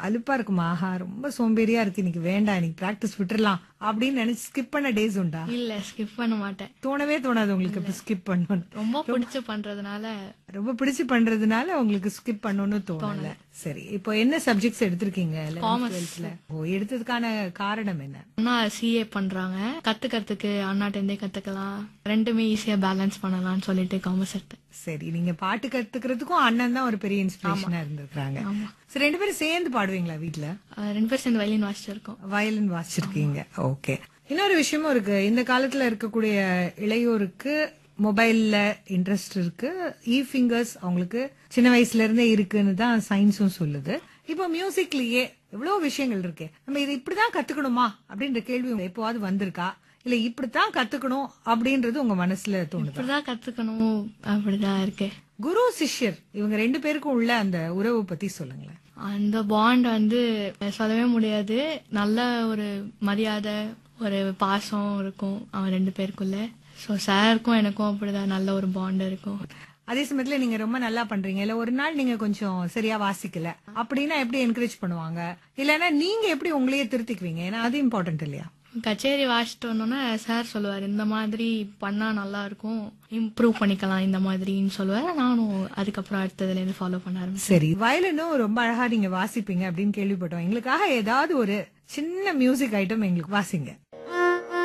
அலுப்பா இருக்குமா ஆஹா ரொம்ப சோம்பேறியா இருக்கு இன்னைக்கு வேண்டாம் இன்னைக்கு பிராக்டிஸ் விட்டுறலாம் அப்படின்னு நினைச்சு ஸ்கிப் பண்ண டேஸ் உண்டா இல்ல ஸ்கிப் பண்ண மாட்டேன் தோணவே தோணாது உங்களுக்கு ஸ்கிப் பண்ணணும் ரொம்ப பிடிச்சு பண்றதுனால ரொம்ப பிடிச்சு பண்றதுனால உங்களுக்கு ஸ்கிப் பண்ணணும்னு தோணல சரி இப்போ என்ன சப்ஜெக்ட்ஸ் எடுத்திருக்கீங்க 11th, 12th ல? ஓ எடுத்ததுக்கான காரணம் என்ன அண்ணா சிஏ பண்றாங்க கத்துக்கிறதுக்கு அண்ணாட்ட இருந்தே கத்துக்கலாம் ரெண்டுமே ஈஸியா பேலன்ஸ் பண்ணலாம்னு சொல்லிட்டு காமர்ஸ் எடுத்தேன் சரி நீங்க பாட்டு கத்துக்கிறதுக்கும் அண்ணன் தான் ஒரு பெரிய இன்ஸ்பிரேஷனா இருந்திருக்காங்க சரி ரெண்டு பேரும் சேர்ந்து பாடுவீங்களா வீட்ல அஹ் ரெண்டு பேரும் சேர்ந்து வயலின் வாசிச்சிருக்கோம் வயலின் வாசிச்சிருக்கீங்க ஓகே இன்னொரு விஷயமும் இருக்கு இந்த காலத்துல இருக்கக்கூடிய இளையோருக்கு மொபைல்ல இன்ட்ரெஸ்ட் இருக்கு இ ஃபிங்கர்ஸ் அவங்களுக்கு சின்ன வயசுல இருந்தே இருக்குன்னு தான் சயின்ஸும் சொல்லுது இப்போ மியூசிக்லயே எவ்வளவு விஷயங்கள் இருக்கு நம்ம இதை இப்படிதான் கத்துக்கணுமா அப்படின்ற கேள்வி உங்களுக்கு எப்போவாது வந்திருக்கா இல்ல இப்படித்தான் கத்துக்கணும் அப்படின்றது உங்க மனசுல தோணுதா இப்படிதான் கத்துக்கணும் அப்படிதான் இருக்கு குரு சிஷ்யர் இவங்க ரெண்டு பேருக்கும் உள்ள அந்த உறவு பத்தி சொல்லுங்களேன் அந்த பாண்ட் வந்து சொல்லவே முடியாது நல்ல ஒரு மரியாதை ஒரு பாசம் இருக்கும் அவன் ரெண்டு பேருக்குள்ள ஸோ சாருக்கும் எனக்கும் அப்படிதான் நல்ல ஒரு பாண்ட் இருக்கும் அதே சமயத்துல நீங்க ரொம்ப நல்லா பண்றீங்க இல்ல ஒரு நாள் நீங்க கொஞ்சம் சரியா வாசிக்கல அப்படின்னா எப்படி என்கரேஜ் பண்ணுவாங்க இல்லைன்னா நீங்க எப்படி உங்களையே திருத்திக்குவீங்க ஏன்னா அது இம்பார்ட்டன்ட் இல்லையா கச்சேரி வாசிட்டு வந்தோன்னே சார் சொல்லுவார் இந்த மாதிரி பண்ணா நல்லா இருக்கும் இம்ப்ரூவ் பண்ணிக்கலாம் இந்த மாதிரின்னு சொல்லுவார் நானும் அதுக்கப்புறம் அடுத்ததுல இருந்து ஃபாலோ பண்ண ஆரம்பிச்சேன் சரி வயலினும் ரொம்ப அழகா நீங்க வாசிப்பீங்க அப்படின்னு கேள்விப்பட்டோம் எங்களுக்காக ஏதாவது ஒரு சின்ன மியூசிக் ஐட்டம் எங்களுக்கு வாசிங்க